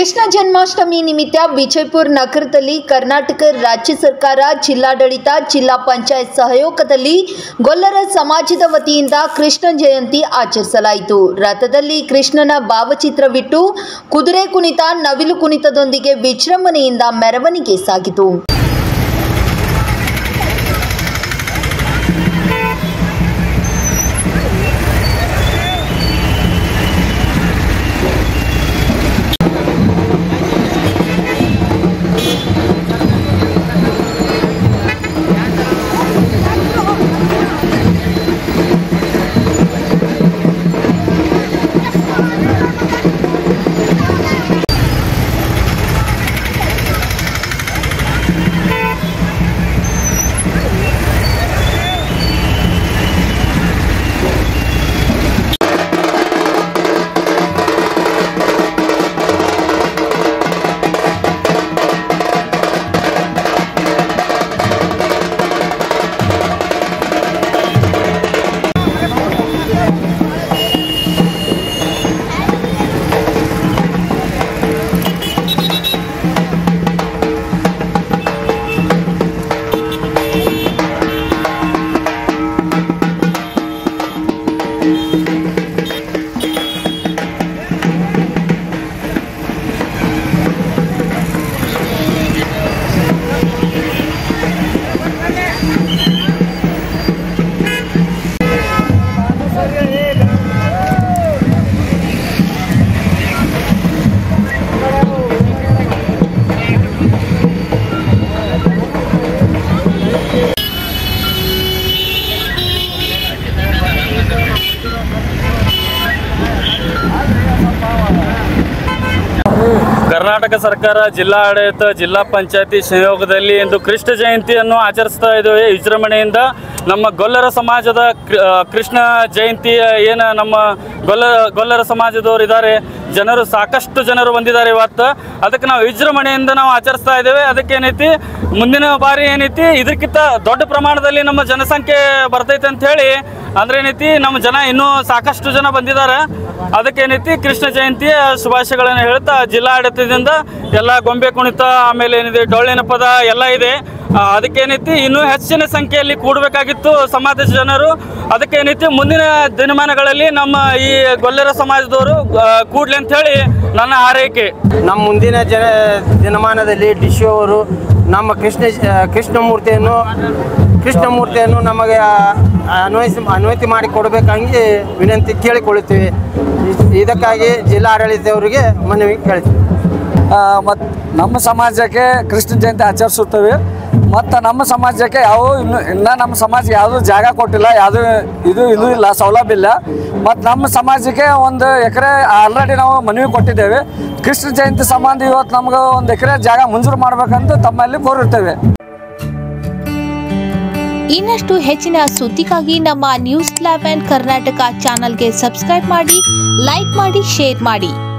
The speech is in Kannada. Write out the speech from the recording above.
ಕೃಷ್ಣ ಜನ್ಮಾಷ್ಟಮಿ ನಿಮಿತ್ತ ವಿಜಯಪುರ ನಗರದಲ್ಲಿ ಕರ್ನಾಟಕ ರಾಜ್ಯ ಸರ್ಕಾರ ಜಿಲ್ಲಾಡಳಿತ ಜಿಲ್ಲಾ ಪಂಚಾಯತ್ ಸಹಯೋಗದಲ್ಲಿ ಗೊಲ್ಲರ ಸಮಾಜದ ವತಿಯಿಂದ ಕೃಷ್ಣ ಜಯಂತಿ ಆಚರಿಸಲಾಯಿತು ರಥದಲ್ಲಿ ಕೃಷ್ಣನ ಭಾವಚಿತ್ರವಿಟ್ಟು ಕುದುರೆ ಕುಣಿತ ನವಿಲು ಕುಣಿತದೊಂದಿಗೆ ವಿಜೃಂಭಣೆಯಿಂದ ಮೆರವಣಿಗೆ ಸಾಗಿತು ಕರ್ನಾಟಕ ಸರ್ಕಾರ ಜಿಲ್ಲಾ ಆಡಳಿತ ಜಿಲ್ಲಾ ಪಂಚಾಯತಿ ಸಂಯೋಗದಲ್ಲಿ ಇಂದು ಕೃಷ್ಣ ಜಯಂತಿಯನ್ನು ಆಚರಿಸ್ತಾ ಇದ್ದೇವೆ ವಿಜೃಂಭಣೆಯಿಂದ ನಮ್ಮ ಗೊಲ್ಲರ ಸಮಾಜದ ಕೃ- ಆ, ಕೃಷ್ಣ ಜಯಂತಿ ಏನು ನಮ್ಮ ಗೊಲ್ಲ ಗೊಲ್ಲರ ಸಮಾಜದವರು ಇದ್ದಾರೆ ಜನರು ಸಾಕಷ್ಟು ಜನರು ಬಂದಿದ್ದಾರೆ ಇವತ್ತು ಅದಕ್ಕೆ ನಾವು ವಿಜೃಂಭಣೆಯಿಂದ ನಾವು ಆಚರಿಸ್ತಾ ಇದ್ದೇವೆ ಅದಕ್ಕೆ ಏನೈತಿ ಮುಂದಿನ ಬಾರಿ ಏನೈತಿ ಇದಕ್ಕಿಂತ ದೊಡ್ಡ ಪ್ರಮಾಣದಲ್ಲಿ ನಮ್ಮ ಜನಸಂಖ್ಯೆ ಬರ್ತೈತೆ ಅಂತ ಹೇಳಿ ಅಂದ್ರೆ ಏನೈತಿ ನಮ್ಮ ಜನ ಇನ್ನೂ ಸಾಕಷ್ಟು ಜನ ಬಂದಿದ್ದಾರೆ ಅದಕ್ಕೆ ಏನೈತಿ ಕೃಷ್ಣ ಜಯಂತಿಯ ಶುಭಾಶಯಗಳನ್ನು ಹೇಳ್ತಾ ಜಿಲ್ಲಾಡಳಿತದಿಂದ ಎಲ್ಲ ಗೊಂಬೆ ಕುಣಿತ ಆಮೇಲೆ ಏನಿದೆ ಡೊಳ್ಳಿನ ಪದ ಎಲ್ಲ ಇದೆ ಆ, ಅದಕ್ಕೆ ಏನೈತಿ ಇನ್ನೂ ಹೆಚ್ಚಿನ ಸಂಖ್ಯೆಯಲ್ಲಿ ಕೂಡಬೇಕಾಗಿತ್ತು ಸಮಾಜದ ಜನರು ಅದಕ್ಕೆ ಏನೈತಿ ಮುಂದಿನ ದಿನಮಾನಗಳಲ್ಲಿ ನಮ್ಮ ಈ ಗೊಲ್ಲರ ಸಮಾಜದವರು ಆ, ಕೂಡ್ಲಿ ಅಂತ ಹೇಳಿ ನನ್ನ ಹಾರೈಕೆ ನಮ್ಮ ಮುಂದಿನ ಜನ ದಿನಮಾನದಲ್ಲಿ ಡಿಶು ಅವರು ನಮ್ಮ ಕೃಷ್ಣ ಕೃಷ್ಣಮೂರ್ತಿಯನ್ನು ಕೃಷ್ಣಮೂರ್ತಿಯನ್ನು ನಮಗೆ ಅನ್ವಯಿಸಿ ಅನ್ವಯಿತಿ ಮಾಡಿ ಕೊಡಬೇಕಂಗೆ ವಿನಂತಿ ಕೇಳಿಕೊಳ್ಳುತ್ತೇವೆ ಇದ್- ಇದಕ್ಕಾಗಿ ಜಿಲ್ಲಾಡಳಿತವರಿಗೆ ಮನವಿ ಕೇಳ್ತೀವಿ ಮತ್ತು ನಮ್ಮ ಸಮಾಜಕ್ಕೆ ಕೃಷ್ಣ ಜಯಂತಿ ಆಚರಿಸುತ್ತೇವೆ ಮತ್ತು ನಮ್ಮ ಸಮಾಜಕ್ಕೆ ಯಾವ ಇನ್ನು ಇನ್ನು ನಮ್ಮ ಸಮಾಜಕ್ಕೆ ಯಾವುದೂ ಜಾಗ ಕೊಟ್ಟಿಲ್ಲ ಯಾವುದೂ ಇದು ಇದು ಇಲ್ಲ ಸೌಲಭ್ಯ ಇಲ್ಲ ಮತ್ತು ನಮ್ಮ ಸಮಾಜಕ್ಕೆ ಒಂದು ಎಕರೆ ಆಲ್ರೆಡಿ ನಾವು ಮನವಿ ಕೊಟ್ಟಿದ್ದೇವೆ ಕೃಷ್ಣ ಜಯಂತಿ ಸಂಬಂಧ ಇವತ್ತು ನಮ್ಗೆ ಒಂದು ಎಕರೆ ಜಾಗ ಮಂಜೂರು ಮಾಡಬೇಕಂತ ತಮ್ಮಲ್ಲಿ ಕೋರಿರ್ತೇವೆ ಇನ್ನಷ್ಟು ಹೆಚ್ಚಿನ ಸುದ್ದಿಗಾಗಿ ನಮ್ಮ ನ್ಯೂಸ್ ಲೆವೆನ್ ಕರ್ನಾಟಕ ಚಾನಲ್ಗೆ ಸಬ್ಸ್ಕ್ರೈಬ್ ಮಾಡಿ ಲೈಕ್ ಮಾಡಿ ಶೇರ್ ಮಾಡಿ